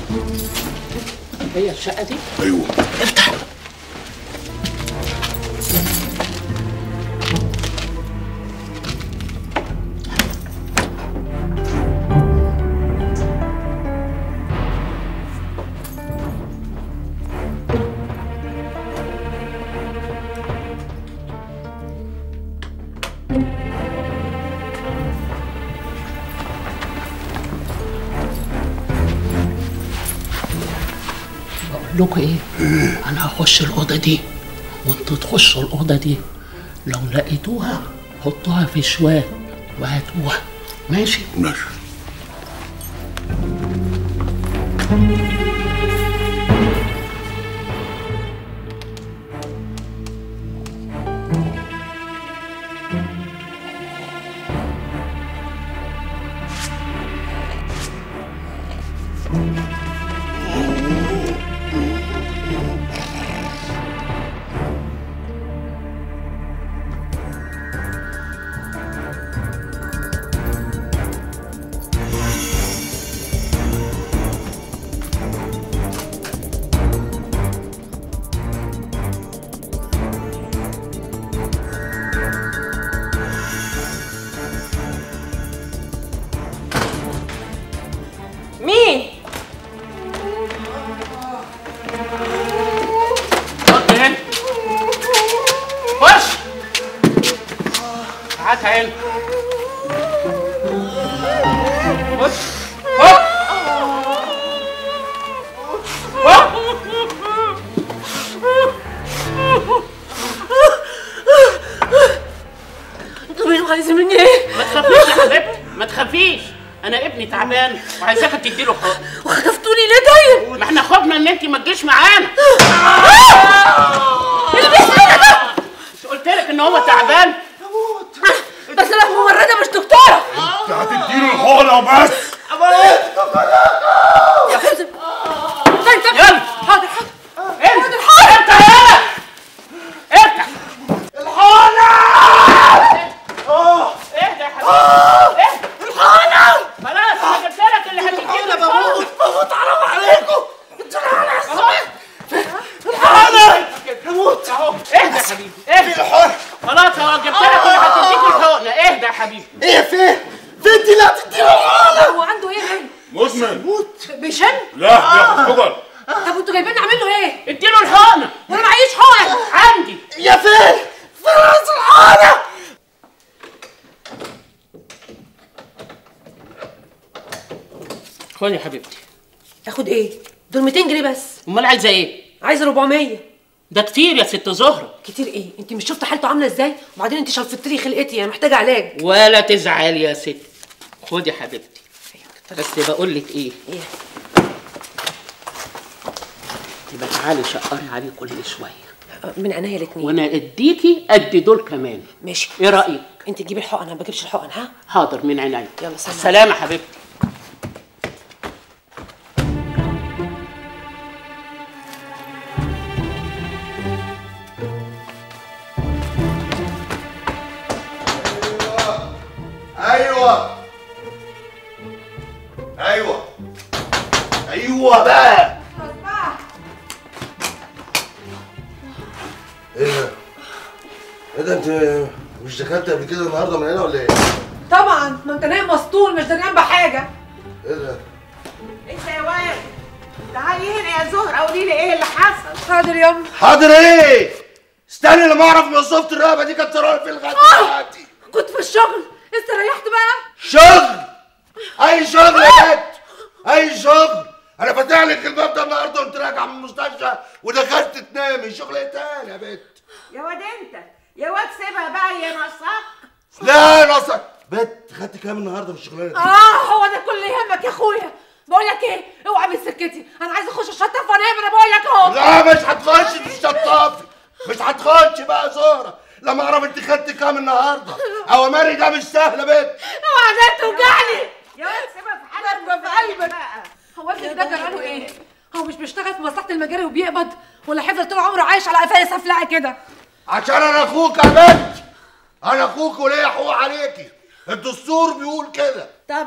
هي الشقه دي ايوه افتح بقول لكم ايه انا هخش الاوضه دي وانتوا تخشوا الاوضه دي لو لقيتوها حطوها في شوال وهاتوها ماشي ماشي مين؟ حط هنا خش هات هنا خش خش انتوا مين عايزين مني ايه؟ ما تخافيش يا حبيبتي ما تخافيش انا ابني تعبان وعايزاك تديله حقن وخطفتوني ليه طيب؟ ما احنا خفنا ان انت ما تجيش معانا اللي بيحصل ده مش قلت لك ان هو تعبان بس انا ممرضه مش دكتوره انت هتديله الحقنه وبس يا حازم طيب طيب يلا. حاضر حاضر انت انت هنا انت الحقنه اهدى يا حبيبي اهدى الحقنه خلاص انا جبت لك اللي هتديله الحقنه بموت حرام عليكم الحقنه هموت اهو اهدى يا حبيبي اهدى خلاص اهو جبت لك اللي هتديك الحقنه اهدى يا حبيبي ايه فين؟ فين دي اللي هتديله الحقنه؟ هو عنده ايه غير مزمن بيشن لا بياخد حقن طب انتوا جايبين اعمل له ايه؟ اديله الحقنه وانا معيش حقن عندي يا فين؟ فين راس الحقنه؟ خد يا حبيبتي اخد ايه؟ دول 200 جنيه بس امال عايزه ايه عايزه 400 ده كتير يا ست زهره كتير ايه؟ انت مش شفت حالته عامله ازاي؟ وبعدين انت شلفت لي خلقتي انا محتاجه علاج ولا تزعلي يا ست خد يا حبيبتي بس بقول لك ايه ايه؟ يبقى تعالي شقري عليه كل شويه من عينيا الاثنين وانا اديكي قد دول كمان ماشي ايه رايك انت تجيبي الحقن انا ما بجيبش الحقن ها؟ حاضر من عيني يلا سلام. سلام يا حبيبتي ايوه ايوه ايوه بقى ايه ده؟ ايه ده انت مش دخلت قبل كده النهارده من هنا ولا ايه؟ طبعا ما انت نايم مسطول مش دريان بحاجه ايه ده؟ انت يا واد تعالي هنا يا زهرة قولي لي ايه اللي حصل حاضر يما حاضر ايه؟ استني لما اعرف وظيفه الرقبه دي كانت تراها في لغايه دلوقتي كنت في الشغل استريحت بقى شغل اي شغل يا بنت اي شغل انا فاتح لك الباب ده النهارده وانت راجع من المستشفى ودخلت تنامي شغل ايه تاني يا بنت يا واد انت يا واد سيبها بقى يا نصاك لا نصر بنت خدت كام النهارده في الشغلانه دي اه هو ده كل اللي يهمك يا اخويا بقول لك ايه اوعى من سكتي انا عايزه اخش الشطه وانام انا بقول لك اهو لا مش هتخش في الشطافي مش هتخش بقى يا زهره لما اعرف انت خدت كام النهارده اوامري ده مش سهله بنت اوعى ده توجعني يا واد سيبها في حالها ضربة في قلبك هو ابنك ده جراله ايه؟ هو مش بيشتغل في مصلحة المجاري وبيقبض ولا حفظ طول عمره عايش على قفايا سفلقة كده؟ عشان انا اخوك يا بنت انا اخوك وليا حقوق عليكي الدستور بيقول كده طبعا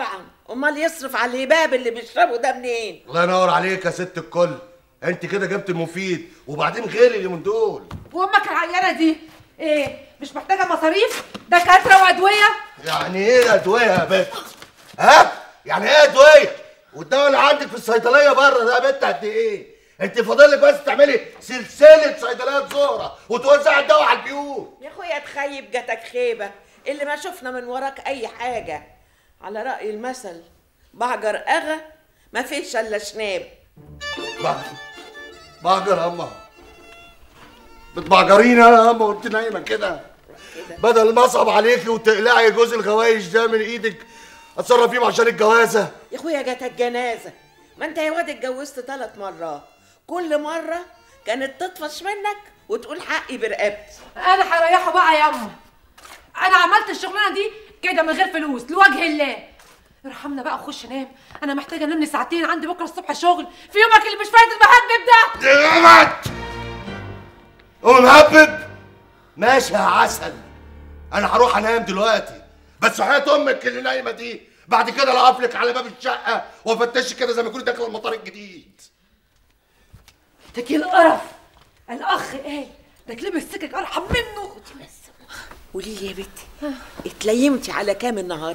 امال يصرف على الهباب اللي بيشربه ده منين الله ينور عليك يا ست الكل انت كده جبت المفيد وبعدين غير اللي من دول وامك العيانه دي ايه مش محتاجه مصاريف دكاتره وادويه يعني ايه ادويه يا بنت ها يعني ايه ادويه والدواء اللي عندك في الصيدليه بره ده يا بنت قد ايه انت فاضل لك بس تعملي سلسله صيدليات زهره وتوزع الدواء على البيوت يا اخويا تخيب جاتك خيبه اللي ما شفنا من وراك اي حاجه على راي المثل بعجر اغا ما فيش الا شناب بهجر بهجر يا اما بتبعجريني انا يا اما وانت نايمه كده بدل ما اصعب عليكي وتقلعي جوز الغوايش ده من ايدك اتصرف فيه عشان الجوازه يا اخويا جاتك جنازه ما انت يا واد اتجوزت ثلاث مرات كل مره كانت تطفش منك وتقول حقي برقبتي انا هريحه بقى يا اما انا عملت الشغلانه دي كده من غير فلوس لوجه الله ارحمنا بقى وخش نام انا محتاجه انام لي ساعتين عندي بكره الصبح شغل في يومك اللي مش فايت المهبب ده دمت قوم مهبب ماشي يا عسل انا هروح انام دلوقتي بس حياة امك اللي نايمه دي بعد كده لا لك على باب الشقه وافتشك كده زي ما يكون داخل المطار الجديد تكي القرف الاخ قال ده كلمه السكك ارحم منه قولي لي يا بنتي اتليمتي على كام النهارده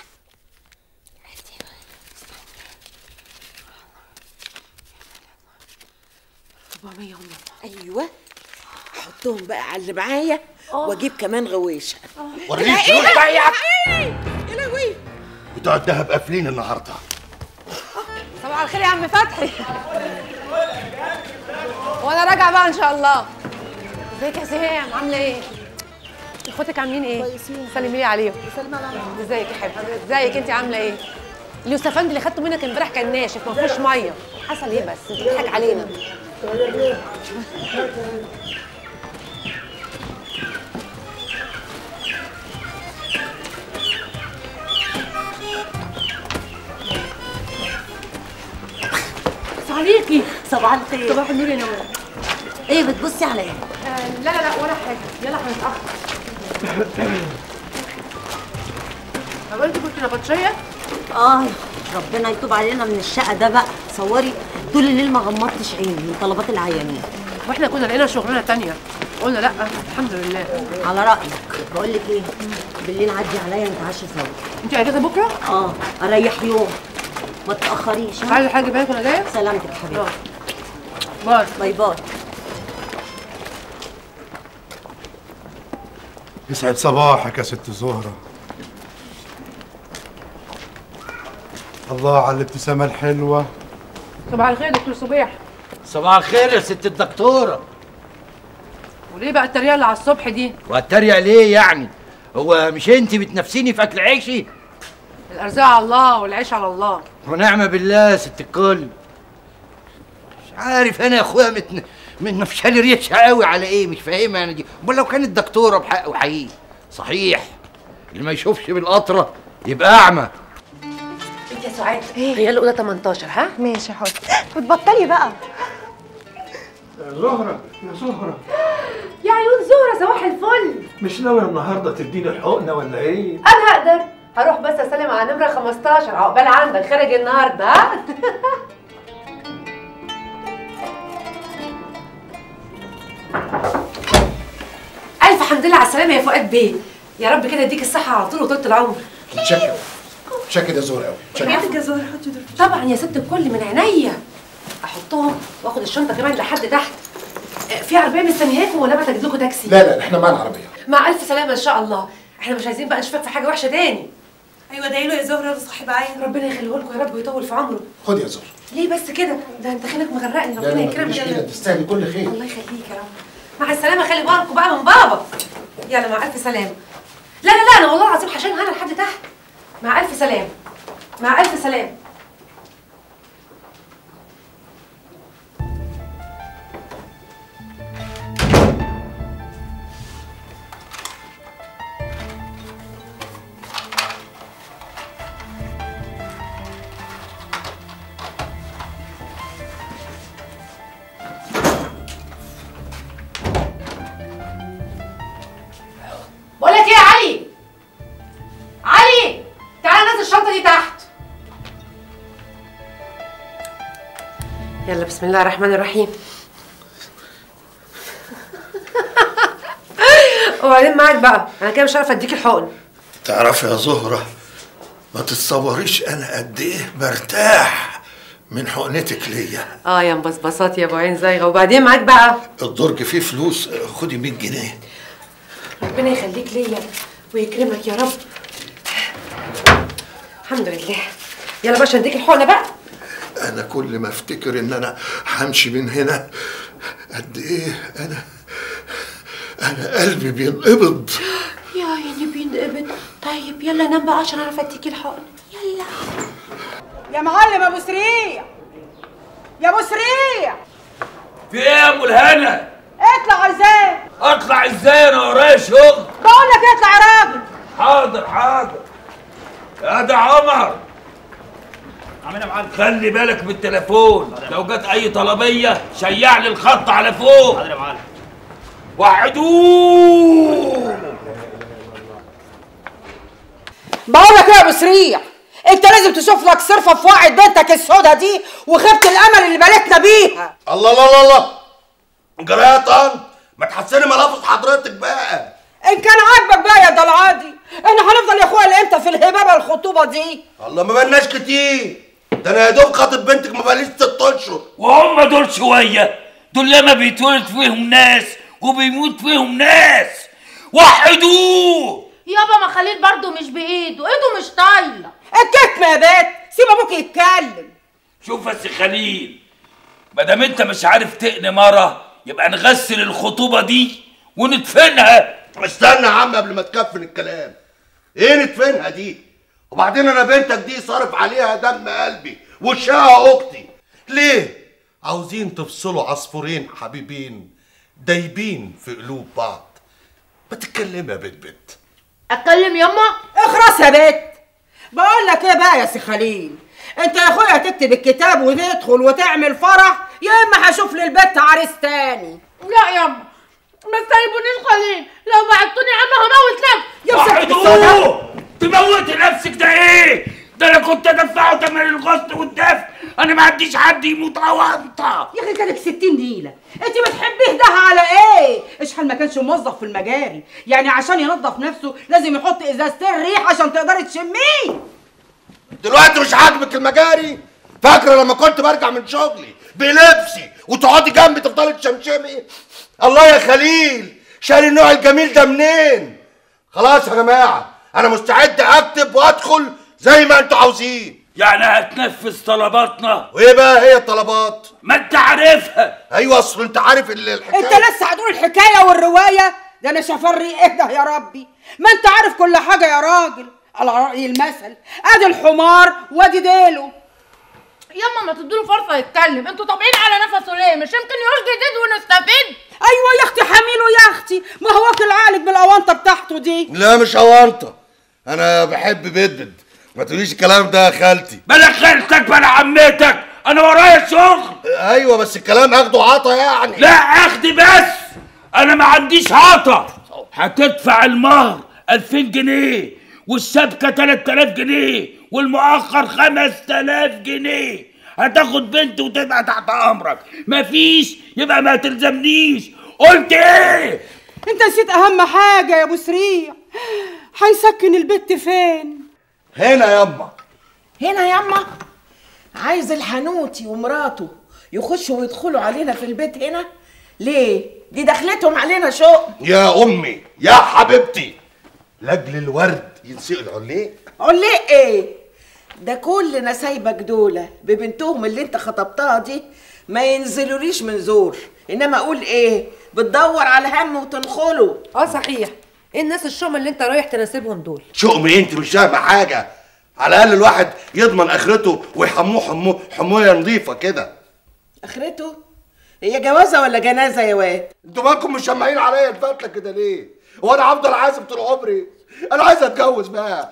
400 هم ايوه احطهم بقى على اللي معايا واجيب كمان غويشه وريني ايه فلوس ده بقى يا يا لهوي بتوع الدهب قافلين النهارده صباح الخير يا عم فتحي وانا راجعه بقى ان شاء الله ازيك يا سهام عامله ايه اخواتك عاملين ايه كويسين سلمي لي عليهم سلمي عليهم ازيك يا حبيبتي ازيك انت عامله ايه اليوسفندي اللي خدته منك امبارح كان ناشف ما فيهوش ميه حصل ايه بس انت بتضحك علينا بس عليكي صباح الخير صباح النور يا نوال ايه بتبصي على ايه آه، لا لا لا ولا حاجه يلا هنتاخر هو انت كنت نبطشيه اه ربنا يتوب علينا من الشقه ده بقى صوري طول الليل ما غمضتش عيني من طلبات العيانين واحنا كنا لقينا شغلانه تانية قلنا لا الحمد لله على رايك بقول لك ايه بالليل عدي عليا نتعشى سوا انت اجازه بكره اه اريح يوم ما تاخريش مش ها؟ عايزه حاجه بالك وانا جايه سلامتك يا حبيبي باي باي باي يسعد صباحك يا ست زهرة الله على الابتسامة الحلوة صباح الخير يا دكتور صبيح صباح الخير يا ست الدكتورة وليه بقى التريقه اللي على الصبح دي وهتريق ليه يعني هو مش انت بتنافسيني في اكل عيشي الارزاق على الله والعيش على الله ونعم بالله يا ست الكل مش عارف انا يا اخويا متن... من نفشالي ريتش قوي على ايه مش فاهمها انا دي امال لو كانت دكتوره بحق وحقيقي صحيح اللي ما يشوفش بالقطره يبقى اعمى انت يا سعاد هي الاولى 18 ها ماشي يا حاج بتبطلي بقى زهرة يا زهرة يا عيون زهره صباح الفل مش ناوية النهاردة تديني الحقنة ولا ايه؟ انا هقدر هروح بس اسلم على نمره 15 عقبال عندك خارج النهارده ها الف حمد لله على السلامه يا فؤاد بيه يا رب كده يديك الصحه على طول وطول العمر متشكر متشكر يا زهرة قوي حياتك يا زهره حطي دول طبعا يا ست الكل من عينيا احطهم واخد الشنطه كمان لحد تحت آه، في عربيه مستنياكم ولا ابعت اجيب لكم تاكسي لا لا احنا معانا عربية مع الف سلامه ان شاء الله احنا مش عايزين بقى نشوفك في حاجه وحشه تاني ايوه ده له يا زهره صاحب عين ربنا يخليه لكم يا رب ويطول في عمره خد يا زهرة ليه بس كده ده انت خليك مغرقني لا ربنا لا ما تقوليش كده يكرمك تستاهلي كل خير الله يخليك يا رب مع السلامه خلي بالكم بقى من بابا يلا مع الف سلامه لا لا لا انا والله العظيم هشيلها انا لحد تحت مع الف سلامه مع الف سلامه بقول لك ايه يا علي علي تعالى نزل الشنطه دي تحت يلا بسم الله الرحمن الرحيم وبعدين معاك بقى انا كده مش عارفه اديك الحقن تعرف يا زهرة ما تتصوريش أنا قد إيه برتاح من حقنتك ليا اه يا مبسبسات يا ابو عين زايغه وبعدين معاك بقى الدرج فيه فلوس خدي 100 جنيه ربنا يخليك ليا ويكرمك يا رب الحمد لله يلا باشا اديك الحقنه بقى أنا كل ما أفتكر إن أنا همشي من هنا قد إيه أنا أنا قلبي بينقبض يا عيني بينقبض طيب يلا نام بقى عشان اعرف اديك الحقن يلا يا معلم ابو سريع يا ابو سريع في ايه يا ام الهنا؟ اطلع عايزاه اطلع ازاي انا ورايا شغل؟ بقول لك اطلع يا راجل حاضر حاضر يا ده عمر عامل يا معلم خلي بالك من التليفون لو جت اي طلبيه شيع لي الخط على فوق حاضر يا معلم وحدوه بقول لك ايه يا ابو سريع انت لازم تشوف لك صرفه في وعي بنتك السودا دي وخيبه الامل اللي بلتنا بيها الله الله الله الله جرى يا طن ما تحسني ملافظ حضرتك بقى ان كان عاجبك بقى يا دلعادي احنا هنفضل يا اخويا لامتى في الهبابه الخطوبه دي الله ما بقالناش كتير ده انا يا دوب خاطب بنتك ما بقاليش ست اشهر وهم دول شويه دول لما بيتولد فيهم ناس وبيموت فيهم ناس وحدوه يابا ما خليل برضه مش بايده ايده مش طايله الكتم يا بيت سيب ابوك يتكلم شوف يا سي خليل ما دام انت مش عارف تقني مره يبقى نغسل الخطوبه دي وندفنها استنى يا عم قبل ما تكفن الكلام ايه ندفنها دي وبعدين انا بنتك دي صارف عليها دم قلبي وشها اختي ليه عاوزين تفصلوا عصفورين حبيبين دايبين في قلوب بعض ما تتكلمي يا بت بت اتكلم ياما اخرس يا بيت بقول لك ايه بقى يا سي خليل انت يا اخويا تكتب الكتاب وتدخل وتعمل فرح يا اما هشوف للبت عريس تاني لا ياما ما تسيبونيش خليل لو بعتوني عنه هموت نفسي يا ست وحدوه تموتي نفسك ده ايه ده انا كنت ادفعه تمن الغسل والدفن انا ما عنديش حد يموت اوانطه يا اخي كانك 60 نيله انت بتحبيه ده على ايه اشحال ما كانش موظف في المجاري يعني عشان ينظف نفسه لازم يحط ازازتين ريح عشان تقدري تشميه دلوقتي مش عاجبك المجاري فاكره لما كنت برجع من شغلي بلبسي وتقعدي جنبي تفضلي تشمشمي الله يا خليل شاري النوع الجميل ده منين خلاص يا جماعه انا مستعد اكتب وادخل زي ما انتوا عاوزين يعني هتنفذ طلباتنا وايه بقى هي الطلبات ما انت عارفها ايوه اصل انت عارف ال- الحكايه انت لسه هتقول الحكايه والروايه ده انا شفري اهدى يا ربي ما انت عارف كل حاجه يا راجل على راي المثل ادي الحمار وادي ديله ياما ما تدوله فرصه يتكلم انتوا طابعين على نفسه ليه مش يمكن يقول جديد ونستفيد ايوه يا اختي حميله يا اختي ما هو واكل عقلك بالاونطه بتاعته دي لا مش اوانطه انا بحب بدبد ما تقوليش الكلام ده يا خالتي بلا خالتك بلا عمتك انا ورايا شغل ايوه بس الكلام اخده عطا يعني لا اخدي بس انا ما عنديش عطا هتدفع المهر 2000 جنيه والشبكة 3000 جنيه والمؤخر 5000 جنيه هتاخد بنت وتبقى تحت امرك مفيش يبقى ما تلزمنيش قلت ايه انت نسيت اهم حاجه يا ابو سريع هيسكن البت فين هنا ياما هنا ياما عايز الحنوتي ومراته يخشوا ويدخلوا علينا في البيت هنا ليه دي دخلتهم علينا شوق يا امي يا حبيبتي لاجل الورد ينسقوا العليق عليق ايه ده كل نسايبك دول ببنتهم اللي انت خطبتها دي ما ينزلوليش من زور انما اقول ايه بتدور على هم وتنخله اه صحيح ايه الناس الشوم اللي انت رايح تناسبهم دول شؤمي انت مش فاهمه حاجه على الاقل الواحد يضمن اخرته ويحموه حموه حمويه نظيفه كده اخرته هي جوازه ولا جنازه يا واد انتوا مالكم مش سامعين عليا الفتله كده ليه وانا هفضل عازب طول عمري انا عايز اتجوز بقى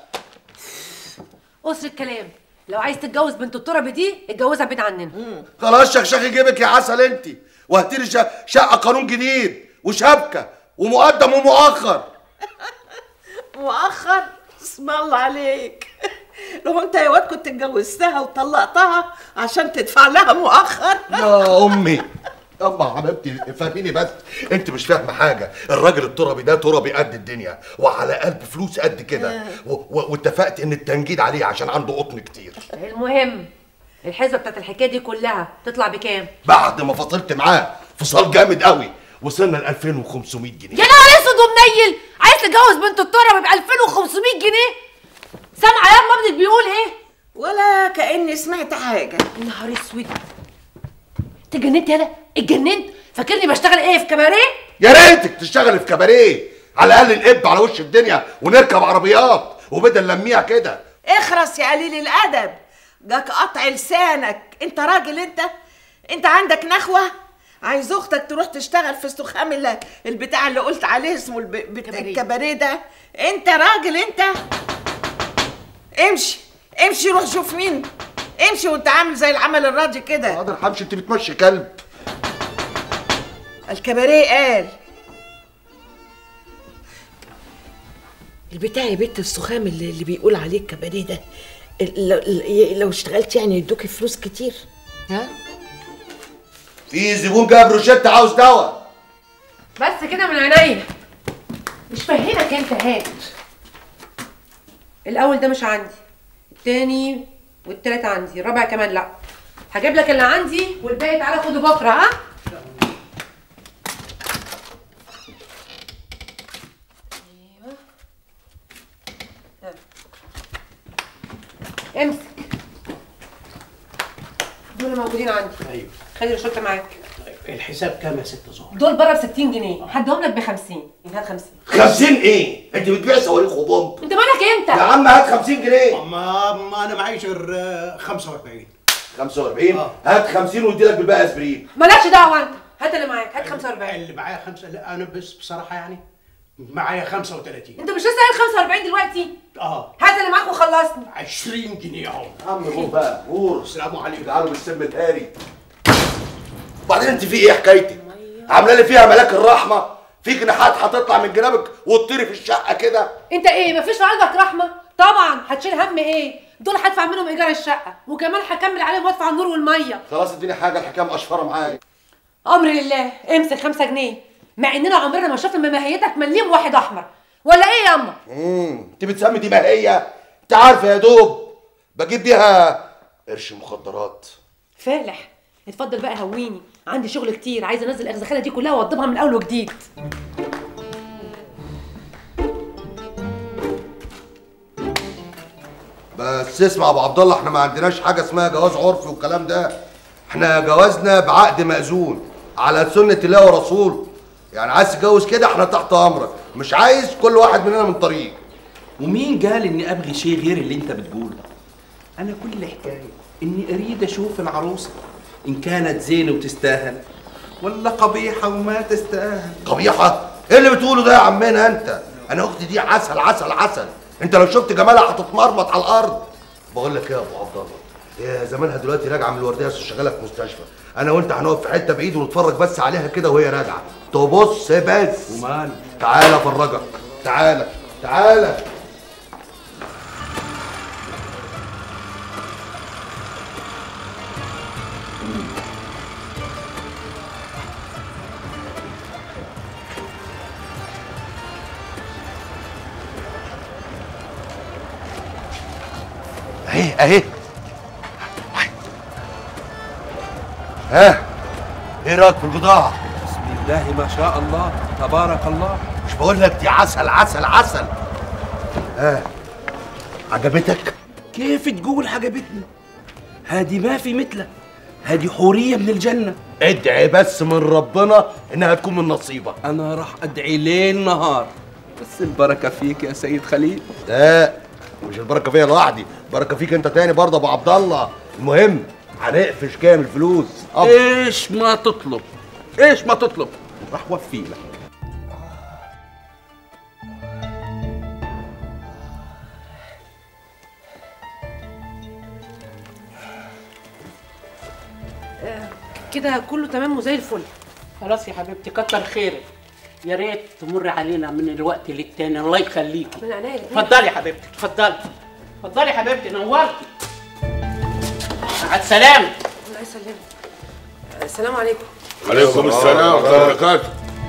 قصر الكلام لو عايز تتجوز بنت التربي دي اتجوزها بعيد عننا خلاص شخشخي جيبك يا عسل انت وهاتي لي شا- شقه قانون جديد وشبكه ومقدم ومؤخر مؤخر اسم الله عليك لو انت يا واد كنت اتجوزتها وطلقتها عشان تدفع لها مؤخر يا امي يما حبيبتي فهميني بس انت مش فاهمه حاجه الراجل التربي ده تربي قد الدنيا وعلى قلب فلوس قد كده و- و- واتفقت ان التنجيد عليه عشان عنده قطن كتير المهم الحسبه بتاعت الحكايه دي كلها تطلع بكام بعد ما فصلت معاه فصال جامد قوي وصلنا ل 2500 جنيه يا نهار اسود ومنيل عايز تتجوز بنت التربه ب 2500 جنيه سامعه يا اما ابنك بيقول ايه ولا كاني سمعت حاجه يا نهار اسود انت اتجننت يالا اتجننت فاكرني بشتغل ايه في كباريه يا ريتك تشتغلي في كباريه على الاقل نقب على وش الدنيا ونركب عربيات وبدل لميها كده اخرس يا قليل الادب جاك قطع لسانك انت راجل انت انت عندك نخوه عايز اختك تروح تشتغل في السخام اللي البتاع اللي قلت عليه اسمه الب... بت... الكباريه ده انت راجل انت امشي امشي روح شوف مين امشي وانت عامل زي العمل الراضي كده حاضر همشي انت بتمشي كلب الكباريه قال البتاع يا بنت السخام اللي, اللي بيقول عليه الكباريه ده ال- لو, لو اشتغلت يعني يدوكي فلوس كتير ها في زبون جاب روشته عاوز دواء بس كده من عينيا مش فاهمك انت هات الاول ده مش عندي التاني والتالت عندي الرابع كمان لا هجيب لك اللي عندي والباقي تعالى خده بكره ها ايوه ها. امسك دول موجودين عندي ايوه خلي الشرطه معاك الحساب كام يا ست زهر؟ دول بره ب 60 جنيه هديهم لك ب 50 هات 50 50 ايه انت بتبيع صواريخ وبومب انت مالك انت يا عم هات 50 جنيه ما ما انا معيش غير آه، 45 45 هات 50 وادي لك بالباقي اسبرين مالكش دعوه انت هات اللي معاك هات 45 اللي معايا خمسة لا انا بس بصراحة يعني معايا 35 انت مش لسه قايل 45 دلوقتي اه هات اللي معاك وخلصني 20 جنيه اهو عم قول بقى قول السلام عليكم تعالوا بالسم الهاري وبعدين انت في ايه حكايتك عامله لي فيها ملاك الرحمه في جناحات هتطلع من جنابك وتطيري في الشقه كده انت ايه مفيش في قلبك رحمه طبعا هتشيل هم ايه دول هدفع منهم ايجار الشقه وكمان هكمل عليهم وادفع النور والميه خلاص اديني حاجه الحكايه مقشفره معايا امر لله امسك 5 جنيه مع اننا عمرنا ما شفنا مماهيتك مليم واحد احمر ولا ايه ياما امم انت بتسمي دي ماهيه انت عارفه يا دوب بجيب بيها قرش مخدرات فالح اتفضل بقى هويني عندي شغل كتير عايزه انزل الاغزخانه دي كلها واوضبها من اول وجديد بس اسمع يا ابو عبد الله احنا ما عندناش حاجه اسمها جواز عرفي والكلام ده احنا جوازنا بعقد مأذون على سنه الله ورسوله يعني عايز تتجوز كده احنا تحت امرك مش عايز كل واحد مننا من طريق ومين قال اني ابغي شيء غير اللي انت بتقوله انا كل حكايه اني اريد اشوف العروسه ان كانت زينه وتستاهل ولا قبيحه وما تستاهل قبيحه ايه اللي بتقوله ده يا عمنا انت انا اختي دي عسل عسل عسل انت لو شفت جمالها هتتمرمط على الارض بقول لك ايه يا ابو عبد الله هي زمانها دلوقتي راجعه من الورديه بس شغاله في مستشفى انا وانت هنقف في حته بعيد ونتفرج بس عليها كده وهي راجعه تبص بس ومال تعالى افرجك تعالى تعالى اهي اهي ها ايه رايك في البضاعه بسم الله ما شاء الله تبارك الله مش بقول لك دي عسل عسل عسل ها عجبتك كيف تقول عجبتني هذه ما في مثلها هذه حوريه من الجنه ادعي بس من ربنا انها تكون من نصيبك انا راح ادعي ليل نهار بس البركه فيك يا سيد خليل لا مش البركه فيا لوحدي بركه فيك انت تاني برضه ابو عبد الله المهم هنقفش كام الفلوس أب. ايش ما تطلب ايش ما تطلب راح وفي لك كده كله تمام وزي الفل خلاص يا حبيبتي كتر خيرك يا ريت تمر علينا من الوقت للتاني الله يخليكي من عينيا اتفضلي يا حبيبتي اتفضلي اتفضلي يا حبيبتي نورتي مع السلامه الله يسلمك السلام عليكم عليكم السلام ورحمه الله وبركاته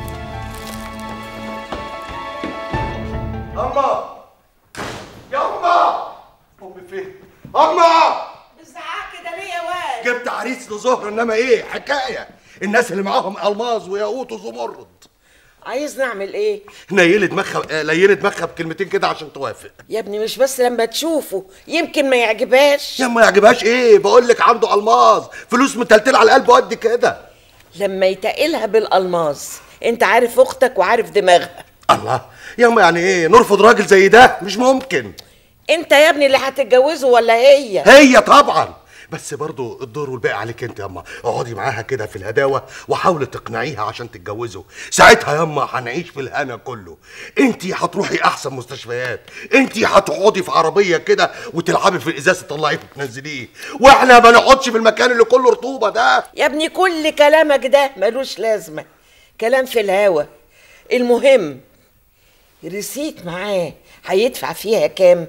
اما يما امي فين اما بتزعق كده ليه يا واد جبت عريس لزهر انما ايه حكايه الناس اللي معاهم الماظ وياقوت وزمرد عايز نعمل ايه نيلي دماغها آه، ليلي دماغها بكلمتين كده عشان توافق يا ابني مش بس لما تشوفه يمكن ما يعجبهاش يا ما يعجبهاش ايه بقول لك عنده الماظ فلوس متلتله على القلب قد كده لما يتقلها بالالماظ انت عارف اختك وعارف دماغها الله يا ما يعني ايه نرفض راجل زي ده مش ممكن انت يا ابني اللي هتتجوزه ولا هي هي طبعا بس برضو الدور والباقي عليك انت ياما اقعدي معاها كده في الهداوه وحاولي تقنعيها عشان تتجوزوا ساعتها ياما هنعيش في الهنا كله انت هتروحي احسن مستشفيات انت هتقعدي في عربيه كده وتلعبي في الازاز تطلعيه وتنزليه واحنا ما نقعدش في المكان اللي كله رطوبه ده يا ابني كل كلامك ده ملوش لازمه كلام في الهوا المهم رسيت معاه هيدفع فيها كام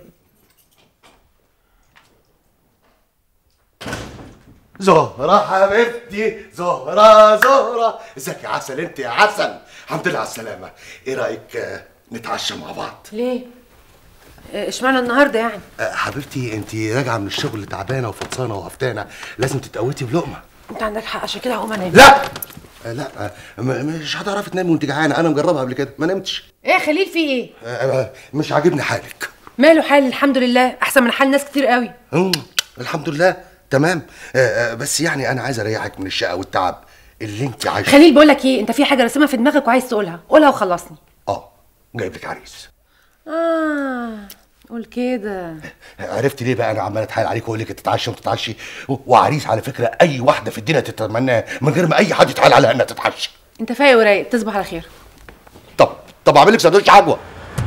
زهرة حبيبتي زهرة زهرة ازيك يا عسل انت يا عسل الحمد لله على السلامة ايه رأيك آه، نتعشى مع بعض ليه آه، اشمعنى النهارده يعني آه، حبيبتي انت راجعة من الشغل تعبانة وفطسانة وهفتانة لازم تتقوتي بلقمة انت عندك حق عشان كده هقوم انام لا آه، لا آه، م- مش هتعرفي تنامي وانت جعانة انا مجربها قبل كده ما نمتش ايه يا خليل في ايه آه، آه، مش عاجبني حالك ماله حالي الحمد لله احسن من حال ناس كتير قوي مم، الحمد لله تمام آه، آه، بس يعني انا عايز اريحك من الشقة والتعب اللي انت عايشه خليل بقول لك ايه انت في حاجه راسمها في دماغك وعايز تقولها قولها وخلصني اه جايب لك عريس اه قول كده عرفت ليه بقى انا عمال اتحايل عليك واقول لك تتعشى وتتعشي و- وعريس على فكره اي واحده في الدنيا تتمناه من غير ما اي حد يتحايل عليها انها تتعشى انت فايق ورايق تصبح على خير طب طب اعمل لك سندوتش عجوه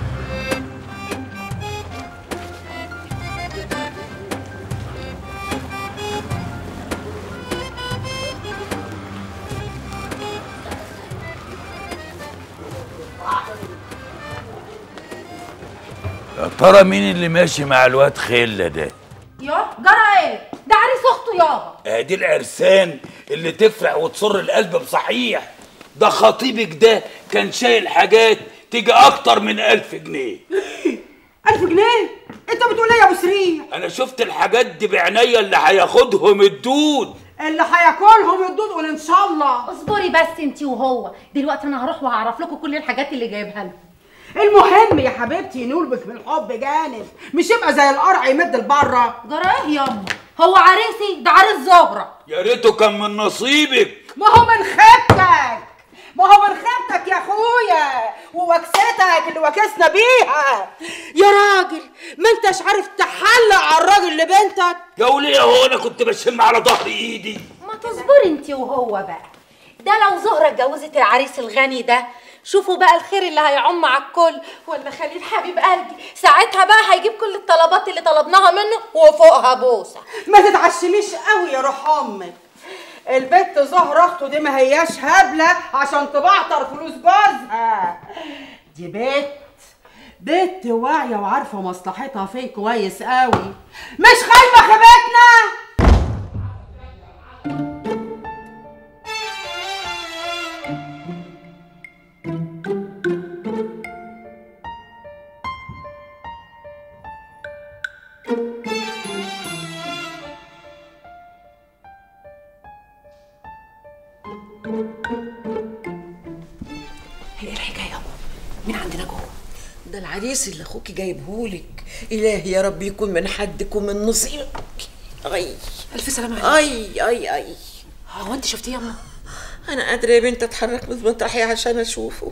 يا ترى مين اللي ماشي مع الواد خله ده يا جرى ايه ده عريس اخته يابا ادي العرسان اللي تفرح وتسر القلب بصحيح ده خطيبك ده كان شايل حاجات تيجي اكتر من ألف جنيه ألف جنيه انت بتقول ايه يا ابو سرير انا شفت الحاجات دي بعينيا اللي هياخدهم الدود اللي هياكلهم الدود قول ان شاء الله اصبري بس انتي وهو دلوقتي انا هروح وهعرف لكم كل الحاجات اللي جايبها لكم المهم يا حبيبتي نولبك بالحب جانب مش يبقى زي القرع يمد لبره جرى ايه ياما هو عريسي ده عريس زهره يا ريته كان من نصيبك ما هو من خيبتك ما هو من خيبتك يا اخويا ووكستك اللي وكسنا بيها يا راجل ما انتش عارف تحلق على الراجل لبنتك يا وليه هو انا كنت بشم على ظهر ايدي ما تصبري انتي وهو بقى ده لو زهرة اتجوزت العريس الغني ده شوفوا بقى الخير اللي هيعم على الكل ولا خليل حبيب قلبي ساعتها بقى هيجيب كل الطلبات اللي طلبناها منه وفوقها بوسه ما تتعشميش قوي يا روح امك البت زهرة اخته دي ما هياش هبلة عشان تبعتر فلوس جوزها دي بت بت واعية وعارفة مصلحتها فيه كويس قوي مش خايبة خيبتنا هي الحكايه يابا مين عندنا جوه ده العريس اللي اخوكي جايبهولك الهي يا رب يكون من حدك ومن نصيبك اي الف سلامه عليك اي اي اي هو انت شفتيه يا ماما انا قادره يا بنت اتحرك من مطرحي عشان اشوفه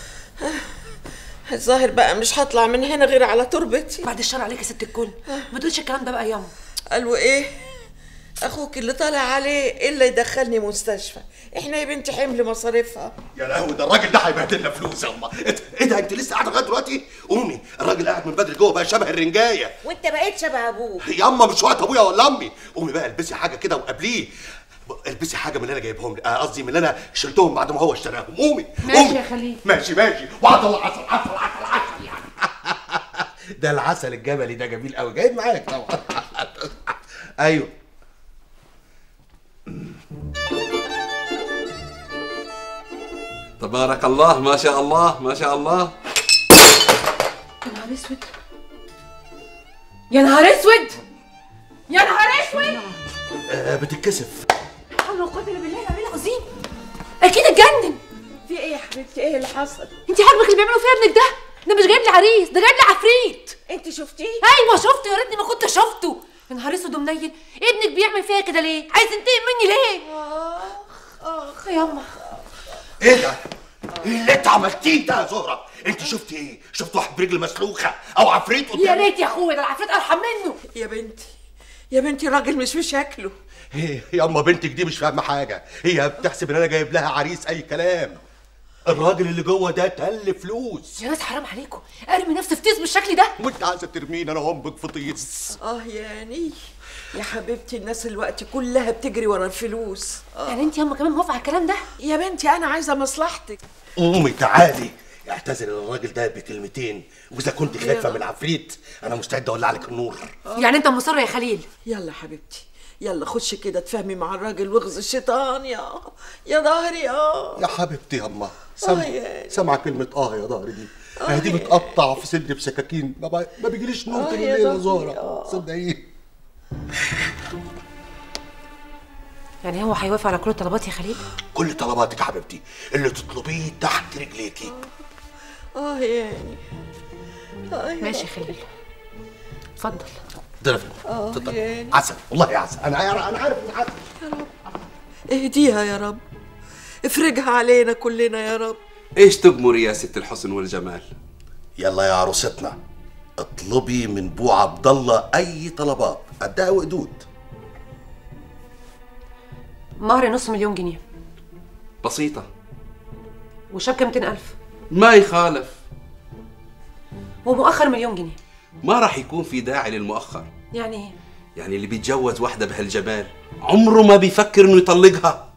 الظاهر بقى مش هطلع من هنا غير على تربتي بعد الشر عليك يا ست الكل ما تقولش الكلام ده بقى ياما قالوا ايه اخوك اللي طالع عليه الا يدخلني مستشفى احنا يا بنتي حمل مصاريفها يا لهوي ده الراجل ده هيبهدلنا فلوس يا الله ايه ده انت لسه قاعده لغايه دلوقتي قومي الراجل قاعد من بدري جوه بقى شبه الرنجايه وانت بقيت شبه ابوه يا اما مش وقت ابويا ولا امي قومي بقى البسي حاجه كده وقابليه البسي حاجه من اللي انا جايبهم لك آه، قصدي من اللي انا شلتهم بعد ما هو اشتراهم قومي ماشي قومي. يا خليل ماشي ماشي وعد الله عسل عسل عسل عسل ده العسل الجبلي ده جميل قوي جايب معاك طبعا ايوه تبارك الله ما شاء الله ما شاء الله يا نهار اسود يا نهار اسود يا نهار اسود آه بتتكسف لا حول ولا قوه الا بالله العلي العظيم اكيد اتجنن في ايه يا حبيبتي ايه اللي حصل انت عاجبك اللي بيعملوا فيها ابنك ده ده مش جايب لي عريس ده جايب لي عفريت انت شفتيه ايوه شفته يا ريتني ما كنت شفته يا نهار اسود ومنيل ابنك بيعمل فيها كده ليه عايز تنتقم مني ليه اخ يا يما ايه ده؟ ايه اللي انت عملتيه ده يا زهره؟ انت شفتي ايه؟ شفت واحد برجل مسلوخه او عفريت يا قدامك؟ ريت يا اخويا ده العفريت ارحم منه يا بنتي يا بنتي راجل مش في شكله ايه ياما بنتك دي مش فاهمه حاجه هي بتحسب ان انا جايب لها عريس اي كلام الراجل اللي جوه ده تل فلوس يا ناس حرام عليكم ارمي نفسي في تيس بالشكل ده وانت عايزه ترميني انا وامك في طيس اه يعني يا حبيبتي الناس الوقت كلها بتجري ورا الفلوس آه. يعني انت ياما كمان موافقه على الكلام ده يا بنتي انا عايزه مصلحتك امي تعالي اعتذر للراجل ده بكلمتين واذا كنت خايفه من العفريت انا مستعد اولع لك النور يعني انت مصر يا خليل يلا حبيبتي يلا خشي كده تفهمي مع الراجل واغزي الشيطان يا يا ظهري اه يا حبيبتي ياما آه سامع يا- سامع كلمه اه يا ظهري دي آه آه دي يا- بتقطع في صدري بسكاكين ما, ب- ما بيجيليش نوم آه طول يا الليل يا ظهري، زهره صدقيني يعني هو هيوافق على كل طلباتي يا خليل كل طلباتك يا حبيبتي اللي تطلبيه تحت رجليكي اه يعني آه يا ماشي يا خليل اتفضل ضرب آه اتفضل يعني. عسل والله يا عسل انا انا عارف ان عسل اهديها يا رب افرجها علينا كلنا يا رب ايش تأمري يا ست الحسن والجمال يلا يا عروستنا اطلبي من بو عبد الله اي طلبات قدها وقدود مهر نص مليون جنيه بسيطة وشبكه 200000 ما يخالف ومؤخر مليون جنيه ما راح يكون في داعي للمؤخر يعني ايه يعني اللي بيتجوز واحدة بهالجمال عمره ما بيفكر انه يطلقها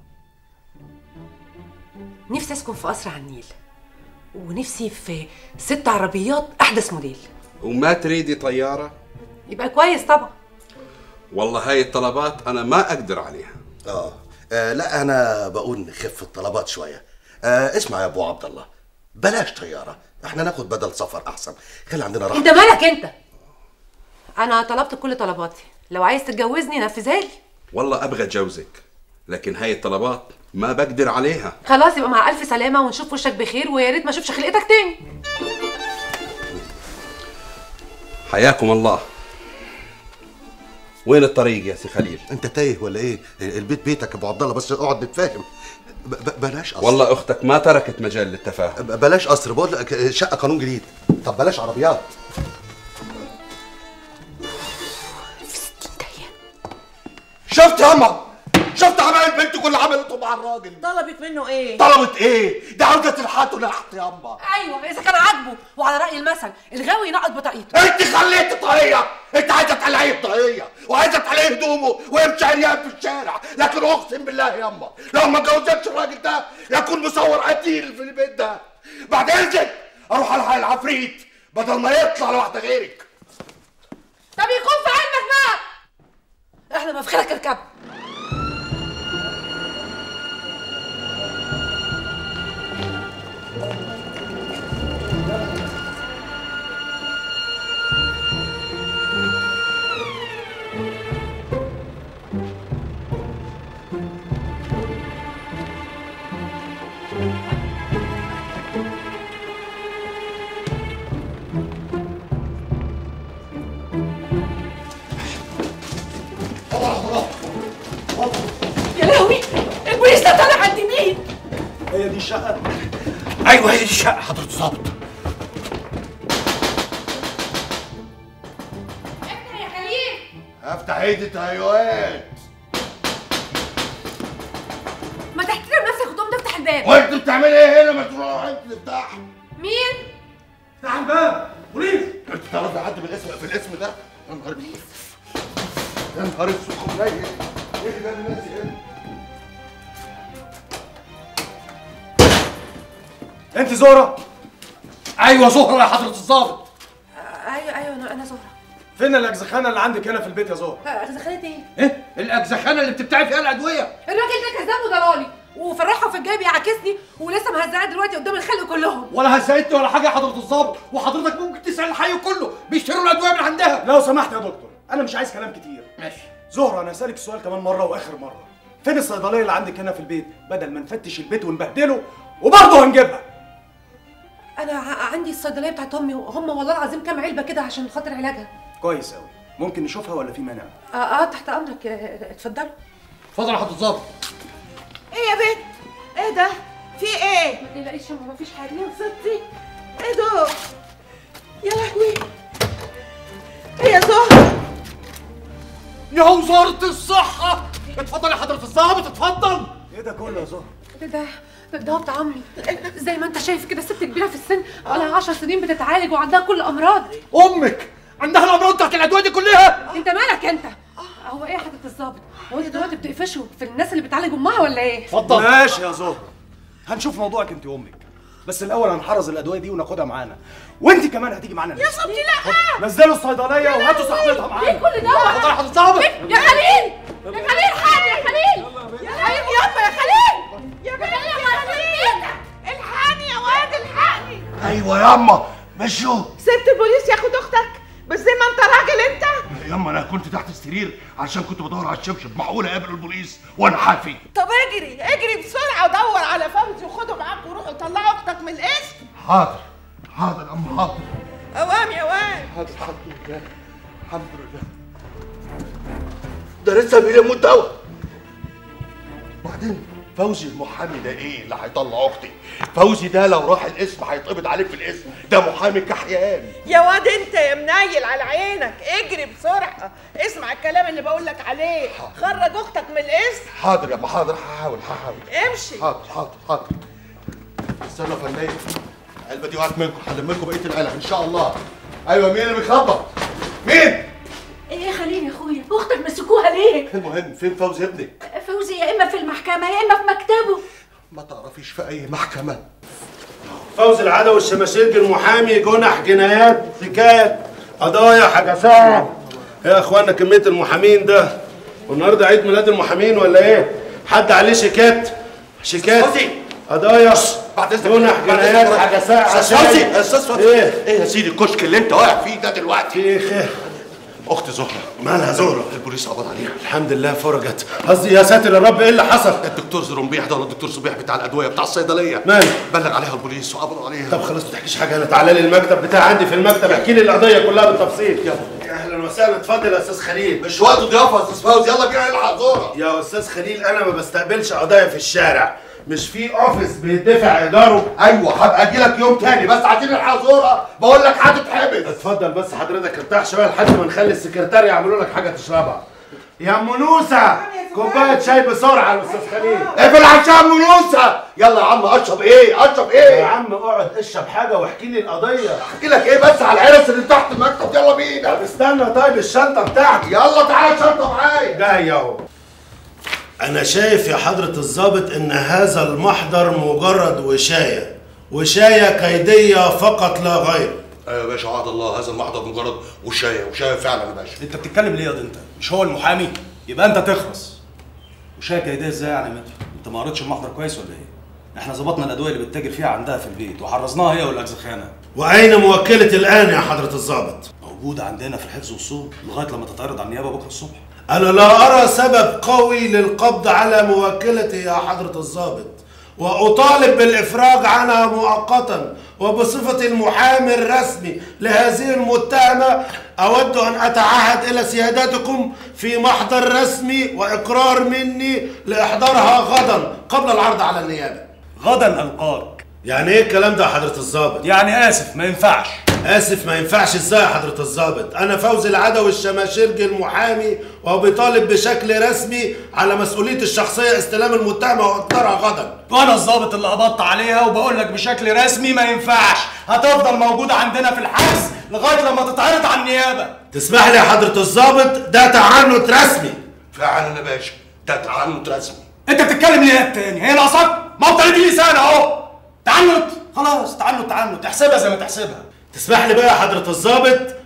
نفسي اسكن في قصر على النيل ونفسي في ست عربيات احدث موديل وما تريدي طيارة يبقى كويس طبعا والله هاي الطلبات انا ما اقدر عليها آه. اه لا انا بقول نخف الطلبات شويه آه اسمع يا ابو عبد الله بلاش طياره احنا ناخد بدل سفر احسن خلي عندنا راحه انت مالك انت انا طلبت كل طلباتي لو عايز تتجوزني نفذها لي والله ابغى اتجوزك لكن هاي الطلبات ما بقدر عليها خلاص يبقى مع الف سلامه ونشوف وشك بخير ويا ريت ما اشوفش خلقتك تاني حياكم الله وين الطريق يا سي خليل انت تايه ولا ايه البيت بيتك يا ابو عبد الله بس اقعد نتفاهم ب- ب- بلاش قصر والله اختك ما تركت مجال للتفاهم ب- بلاش قصر بقول لك شقه قانون جديد طب بلاش عربيات شفت يا اما شفت عمايل بنتك اللي عملته مع الراجل طلبت منه ايه طلبت ايه ده عاوزه تلحقه لحق يا اما ايوه اذا كان عاجبه وعلى راي المثل الغاوي ينقط بطاقيته انت خليته طاقيه انت عايزه تقلعيه بطاقيه وعايزه تقلعيه هدومه ويمشي عريان في الشارع لكن اقسم بالله يا اما لو ما اتجوزتش الراجل ده يكون مصور قتيل في البيت ده بعد اذنك اروح الحق العفريت بدل ما يطلع لواحده غيرك طب يكون في علمك بقى احنا ما في خيرك اركب يا لهوي البوليس ده طالع عند مين هي دي الشقه ايوه هي دي الشقه حضرة الظابط يا خليل افتح ايدي تهيؤات ما تحترم نفسك وتقوم تفتح الباب وانت بتعملي ايه هنا ما تروح انت تفتح مين افتح الباب بوليس انت تعرفي حد بالاسم في الاسم ده يا نهار يا نهار اسود ايه ايه ده الناس هنا انت زهره ايوه زهره يا حضره الظابط ايوه ايوه فين الاجزخانه اللي عندك هنا في البيت يا زهر اغزخانه ايه؟ ايه الاجزخانه اللي بتبتاعي فيها الادويه الراجل ده كذاب وضلالي وفرحه في الجاي بيعاكسني ولسه مهزقه دلوقتي قدام الخلق كلهم ولا هزقتني ولا حاجه يا حضره الظابط وحضرتك ممكن تسال الحي كله بيشتروا الادويه من عندها لو سمحت يا دكتور انا مش عايز كلام كتير ماشي زهره انا هسالك السؤال كمان مره واخر مره فين الصيدليه اللي عندك هنا في البيت بدل ما نفتش البيت ونبهدله وبرضه هنجيبها انا ع- عندي الصيدليه بتاعت امي وهم والله العظيم كام علبه كده عشان خاطر علاجها كويس قوي ممكن نشوفها ولا في مانع اه, آه تحت امرك آه، اتفضلوا اتفضل يا حضره الظابط ايه يا بنت ايه ده في ايه ما تقلقيش يا ماما مفيش حاجه يا ستي ايه ده يا لهوي ايه يا زهر يا وزاره الصحه اتفضل يا حضره الظابط اتفضل ايه ده كله يا زهر ده ده ده ده بتاع عمي زي ما انت شايف كده ست كبيره في السن بقالها 10 سنين بتتعالج وعندها كل الامراض امك عندها الامراض بتاعت الادويه دي كلها انت مالك انت هو ايه يا حضره الظابط هو انت دلوقتي بتقفشوا في الناس اللي بتعالج امها ولا ايه اتفضل ماشي يا زهر هنشوف موضوعك انت وامك بس الاول هنحرز الادويه دي وناخدها معانا وانت كمان هتيجي معانا يا صبتي لا نزلوا الصيدليه وهاتوا صاحبتها معانا ايه كل ده اتفضل يا حضره الظابط يا خليل يا خليل حاجه يا خليل يا خليل يابا يا خليل يا بنت يا خليل الحقني يا واد الحقني ايوه ياما مشوا سبت البوليس ياخد اختك بس زي ما انت راجل انت ياما انا كنت تحت السرير عشان كنت بدور على الشبشب معقول اقابل البوليس وانا حافي طب اجري اجري بسرعه ودور على فوزي وخده معاك وروحوا طلعوا اختك من القسم حاضر حاضر يا ام حاضر اوام يا واد حاضر الحمد لله الحمد لله ده لسه بيموت دوا بعدين فوزي المحامي ده ايه اللي هيطلع اختي فوزي ده لو راح الاسم هيتقبض عليك في الاسم ده محامي كحيان يا واد انت يا منيل على عينك اجري بسرعه اسمع الكلام اللي بقول لك عليه خرج اختك من القسم حاضر يا ابو حاضر هحاول هحاول امشي حاضر حاضر حاضر استنى يا فنان العلبه دي وقعت منكم هلم لكم بقيه العلب ان شاء الله ايوه مين اللي بيخبط مين ايه يا خليل يا اخويا اختك مسكوها ليه المهم فين فوزي ابنك فوزي يا اما في المحكمه يا اما في مكتبه ما تعرفيش في اي محكمه فوزي العدوي الشماشيرجي المحامي جنح جنايات حكايات قضايا حجزات يا اخوانا كميه المحامين ده والنهارده عيد ميلاد المحامين ولا ايه حد عليه شيكات شيكات قضايا بعد اذنك جنح جنايات حجزات استاذ فوزي استاذ فوزي ايه ايه يا سيدي الكشك اللي انت واقع فيه ده دلوقتي ايه خير اختي زهره مالها زهره البوليس قبض عليها الحمد لله فرجت قصدي يا ساتر يا رب ايه اللي حصل الدكتور زرنبيح ده ولا الدكتور صبيح بتاع الادويه بتاع الصيدليه ماله بلغ عليها البوليس وقبضوا عليها طب خلاص ما تحكيش حاجه انا تعالى لي المكتب بتاع عندي في المكتب احكي لي القضيه كلها بالتفصيل يلا اهلا وسهلا اتفضل يا استاذ خليل مش وقت ضيافه يا استاذ فوزي يلا بينا نلحق زهره يا استاذ خليل انا ما بستقبلش قضايا في الشارع مش في اوفيس بيدفع ايجاره ايوه هبقى اجي لك يوم تاني بس عايزين نلحق زهره بقول لك هتتحبس اتفضل بس حضرتك ارتاح شويه لحد ما نخلي السكرتاري يعملوا لك حاجه تشربها يا ام نوسه كوبايه شاي بسرعه يا استاذ خليل اقفل عشان منوسه يلا يا عم اشرب ايه اشرب ايه يا عم اقعد اشرب حاجه واحكي لي القضيه احكي لك ايه بس على العرس اللي تحت المكتب يلا بينا طب استنى طيب الشنطه بتاعتي يلا تعالى الشنطه معايا جاي اهو أنا شايف يا حضرة الضابط إن هذا المحضر مجرد وشاية وشاية كيدية فقط لا غير ايوه يا باشا وعد الله هذا المحضر مجرد وشايه وشايه فعلا يا باشا أنت بتتكلم ليه يا أنت؟ مش هو المحامي؟ يبقى أنت تخلص وشاية كيدية إزاي يعني يا متر؟ أنت ما قريتش المحضر كويس ولا إيه؟ إحنا ظبطنا الأدوية اللي بتتاجر فيها عندها في البيت وحرزناها هي والأجزخانة وأين موكلة الآن يا حضرة الضابط؟ موجودة عندنا في الحفظ والصون لغاية لما تتعرض على النيابة بكرة الصبح أنا لا أرى سبب قوي للقبض على موكلته يا حضرة الضابط وأطالب بالإفراج عنها مؤقتا وبصفة المحامي الرسمي لهذه المتهمة أود أن أتعهد إلى سيادتكم في محضر رسمي وإقرار مني لإحضارها غدا قبل العرض على النيابة غدا ألقاك يعني ايه الكلام ده يا حضرة الضابط؟ يعني آسف ما ينفعش آسف ما ينفعش ازاي يا حضرة الضابط؟ أنا فوزي العدوي الشماشرجي المحامي وبطالب بشكل رسمي على مسؤوليتي الشخصية استلام المتهمة وإقرارها غدا وأنا الضابط اللي قبضت عليها وبقول لك بشكل رسمي ما ينفعش هتفضل موجودة عندنا في الحبس لغاية لما تتعرض على النيابة تسمح لي يا حضرة الضابط ده تعنت رسمي فعلا يا باشا ده تعنت رسمي انت بتتكلم ليه التاني هي ناقصك ما هو 30 لسان اهو تعنت خلاص تعنت تعنت احسبها زي ما تحسبها تسمح لي بقى يا حضرة الضابط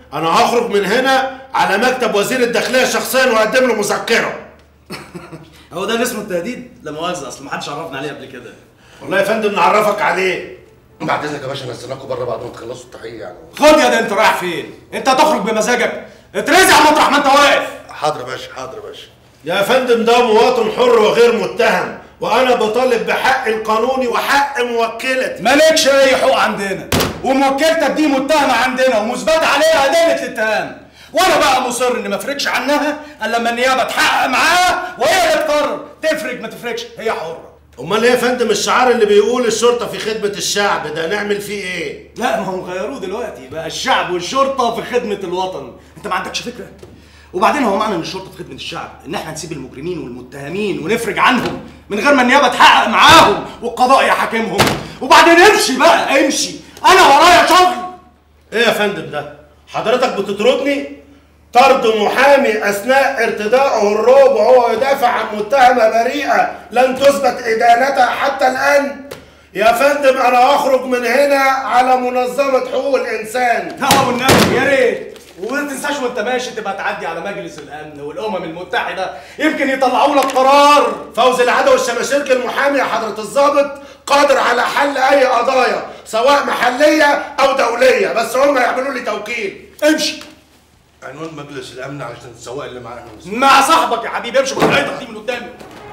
انا هخرج من هنا على مكتب وزير الداخليه شخصيا واقدم له مذكره هو ده اللي اسمه التهديد لا مؤاخذه اصل ما حدش عرفنا عليه قبل كده والله يا فندم نعرفك عليه بعد اذنك يا باشا نزلناكم بره بعد ما تخلصوا التحقيق يعني خد يا ده انت رايح فين انت هتخرج بمزاجك اترزع مطرح ما انت واقف حاضر يا باشا حاضر يا باشا يا فندم ده مواطن حر وغير متهم وانا بطالب بحق القانوني وحق موكلتي مالكش اي حقوق عندنا وموكلتك دي متهمه عندنا ومثبت عليها ادله الاتهام وانا بقى مصر اني ما افرجش عنها الا لما النيابه تحقق معاها وهي اللي تقرر تفرج ما تفرجش هي حره امال ايه يا فندم الشعار اللي بيقول الشرطه في خدمه الشعب ده نعمل فيه ايه لا ما هم غيروه دلوقتي بقى الشعب والشرطه في خدمه الوطن انت ما عندكش فكره وبعدين هو معنى ان الشرطه في خدمه الشعب ان احنا نسيب المجرمين والمتهمين ونفرج عنهم من غير ما النيابه تحقق معاهم والقضاء يحاكمهم وبعدين امشي بقى امشي انا ورايا شغل ايه يا فندم ده حضرتك بتطردني طرد محامي اثناء ارتدائه الروب وهو يدافع عن متهمه بريئه لن تثبت ادانتها حتى الان يا فندم انا هخرج من هنا على منظمه حقوق الانسان اه والنبي يا ريت وما تنساش وانت ماشي تبقى تعدي على مجلس الامن والامم المتحده يمكن يطلعوا لك قرار فوزي العدوي الشماشركي المحامي يا حضره الضابط قادر على حل اي قضايا سواء محليه او دوليه بس هم يعملوا لي توكيل امشي عنوان مجلس الامن علشان السواق اللي معانا مع صاحبك يا حبيبي امشي بالحيطه دي من قدامي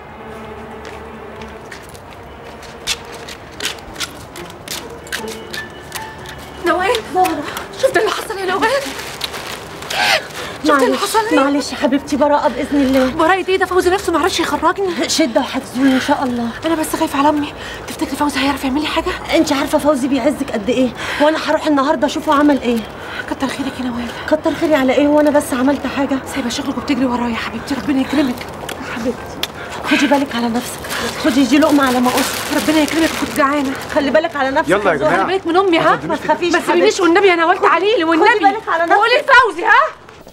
نوال شفت اللي حصل يا نوال شفت اللي حصل ايه؟ معلش يا حبيبتي براءة بإذن الله براءة ايه ده فوزي نفسه ما عرفش يخرجني شدة وهتزول إن شاء الله انا بس خايفة على امي تفتكري فوزي هيعرف يعمل لي حاجة؟ أنت عارفة فوزي بيعزك قد إيه وأنا هروح النهاردة أشوفه عمل إيه كتر خيرك يا نوال كتر خيري على إيه وأنا بس عملت حاجة سايبة شغلك وبتجري ورايا يا حبيبتي ربنا يكرمك حبيبتي خدي بالك على نفسك خدي دي لقمة على ما أقص ربنا يكرمك كنت جعانة خلي بالك على نفسك يلا يا جماعة خلي بالك من امي ها ما تخافيش ما تسيبنيش والنبي يا نوال تعالي لي والنبي خدي بالك على نفسك وقولي لفوزي ها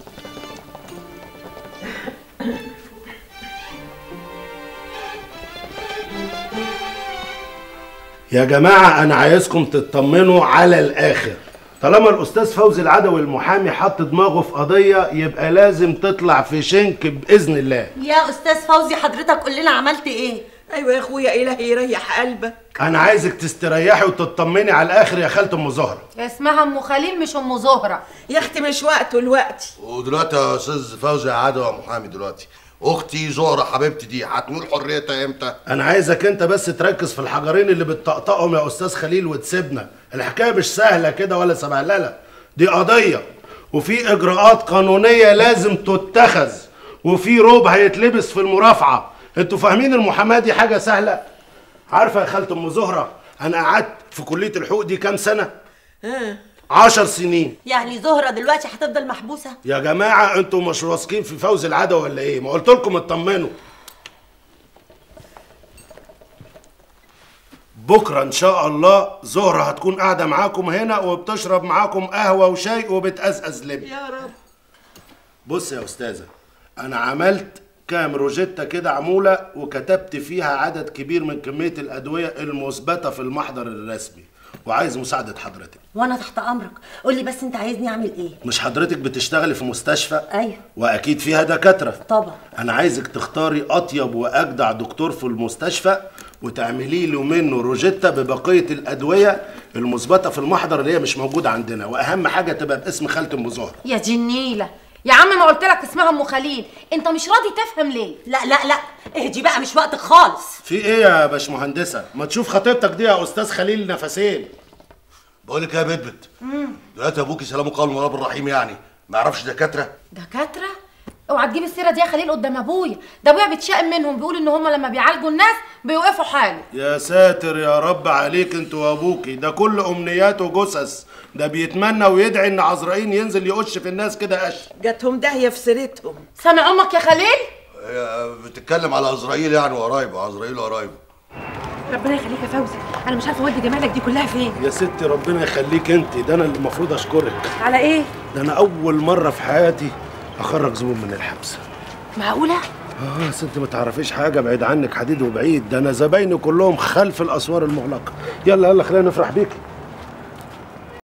يا جماعة أنا عايزكم تطمنوا على الآخر طالما الأستاذ فوزي العدوي المحامي حط دماغه في قضية يبقى لازم تطلع في شنك بإذن الله يا أستاذ فوزي حضرتك قول لنا عملت إيه ايوه يا اخويا الهي يريح قلبك أنا عايزك تستريحي وتطمني على الآخر يا خالة أم زهرة اسمها ام خليل مش ام زهره يا اختي مش وقته الوقت ودلوقتي يا أستاذ فوزي عدوي محامي دلوقتي أختي زهرة حبيبتي دي هتنول حريتها إمتى؟ أنا عايزك أنت بس تركز في الحجرين اللي بتطقطقهم يا أستاذ خليل وتسيبنا الحكاية مش سهلة كده ولا سبهللة دي قضية وفي إجراءات قانونية لازم تتخذ وفي روب هيتلبس في المرافعة انتوا فاهمين المحاماة دي حاجة سهلة؟ عارفة يا خالة أم زهرة أنا قعدت في كلية الحقوق دي كام سنة؟ ها عشر سنين يعني زهرة دلوقتي هتفضل محبوسة يا جماعة انتوا مش واثقين في فوز العدوى ولا ايه؟ ما قلت لكم اطمنوا. بكرة إن شاء الله زهرة هتكون قاعدة معاكم هنا وبتشرب معاكم قهوة وشاي وبتقزقز لب. يا رب بص يا أستاذة أنا عملت كام روجيتا كده عمولة وكتبت فيها عدد كبير من كمية الأدوية المثبتة في المحضر الرسمي وعايز مساعدة حضرتك. وأنا تحت أمرك قول لي بس أنت عايزني أعمل إيه مش حضرتك بتشتغلي في مستشفى؟ أيوه واكيد فيها دكاتره طبعا انا عايزك تختاري اطيب واجدع دكتور في المستشفى وتعملي له منه روجيتا ببقيه الادويه المثبته في المحضر اللي هي مش موجوده عندنا واهم حاجه تبقى باسم خالة ام زهره يا جنيله يا عم ما قلت لك اسمها ام خليل انت مش راضي تفهم ليه لا لا لا اهدي بقى مش وقتك خالص في ايه يا باشمهندسه ما تشوف خطيبتك دي يا استاذ خليل نفسين بقول لك يا بتبت دلوقتي ابوكي سلام قول من رب الرحيم يعني ما يعرفش دكاتره دكاتره اوعى تجيب السيره دي يا خليل قدام ابويا ده ابويا بيتشائم منهم بيقول ان هم لما بيعالجوا الناس بيوقفوا حاله يا ساتر يا رب عليك انت وابوكي ده كل امنياته جثث ده بيتمنى ويدعي ان عزرائيل ينزل يقش في الناس كده قش جاتهم داهيه في سيرتهم سامع امك يا خليل هي بتتكلم على عزرائيل يعني وقرايبه عزرائيل وقرايبه ربنا يخليك يا فوزي انا مش عارفه اودي جمالك دي كلها فين يا ستي ربنا يخليك انت ده انا اللي المفروض اشكرك على ايه ده انا اول مره في حياتي اخرج زبون من الحبس معقوله اه يا ست ما تعرفيش حاجه بعيد عنك حديد وبعيد ده انا زبايني كلهم خلف الاسوار المغلقه يلا يلا خلينا نفرح بيكي